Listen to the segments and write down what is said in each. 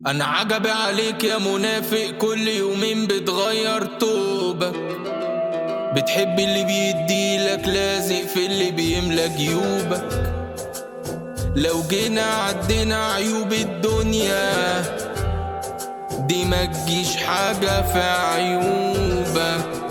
انا عجبي عليك يا منافق كل يومين بتغير توبك بتحب اللي بيديلك لازق في اللي بيملى جيوبك لو جينا عدينا عيوب الدنيا دي ما تجيش حاجة في عيوبك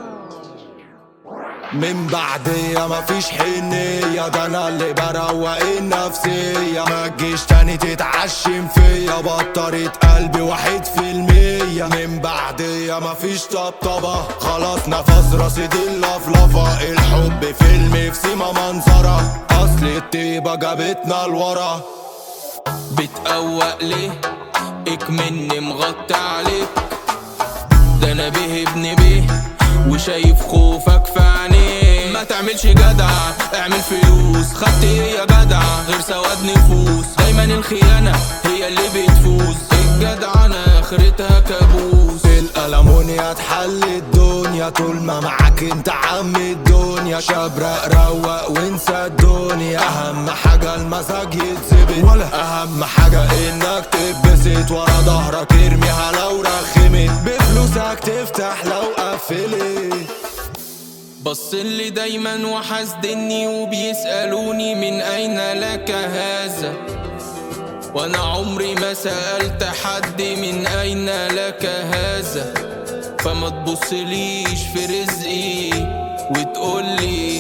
من بعدية مفيش حنية ده انا اللي بروق النفسية ما تجيش تاني تتعشم فيا بطارة قلبي واحد في المية من بعدية مفيش طبطبة خلاص نفس راسي دي اللفلفة الحب فيلم في سيما منظرة اصل الطيبة جابتنا لورا بتقوق ليه اكمني مغطي عليك ده انا به ابن بيه وشايف خوفك في عينيه ما تعملش جدع اعمل فلوس خدت ايه يا جدع غير سواد نفوس دايما الخيانة هي اللي بتفوز الجدعنة اخرتها كابوس الألمونيا تحل الدنيا طول ما معاك انت عم الدنيا شبرق روق وانسى الدنيا أهم حاجة المزاج يتظبط ولا أهم حاجة انك تتبسط ورا ظهرك ارميها لو رخمت بفلوسك تفتح لو قفلت بص اللي دايما وحاسدني وبيسألوني من أين لك هذا وأنا عمري ما سألت حد من أين لك هذا فما تبصليش في رزقي وتقولي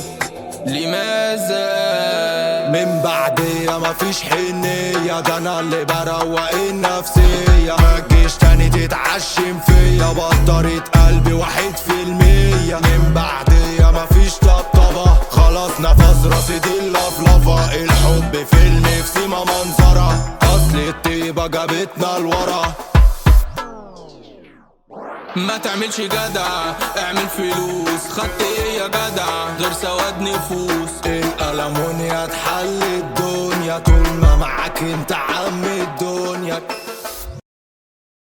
لماذا من بعدية مفيش حنية ده انا اللي بروق النفسية ما تجيش تاني تتعشم فيا بطارة قلبي واحد في المية من بعدية مفيش طبطبة خلاص نفس راسي دي اللفلفة الحب فيلم في سيما منظرة اصل الطيبة جابتنا لورا ما تعملش جدع اعمل فلوس خدت ايه يا جدع غير سواد نفوس الألمونيا تحل الدنيا طول ما معاك انت عم الدنيا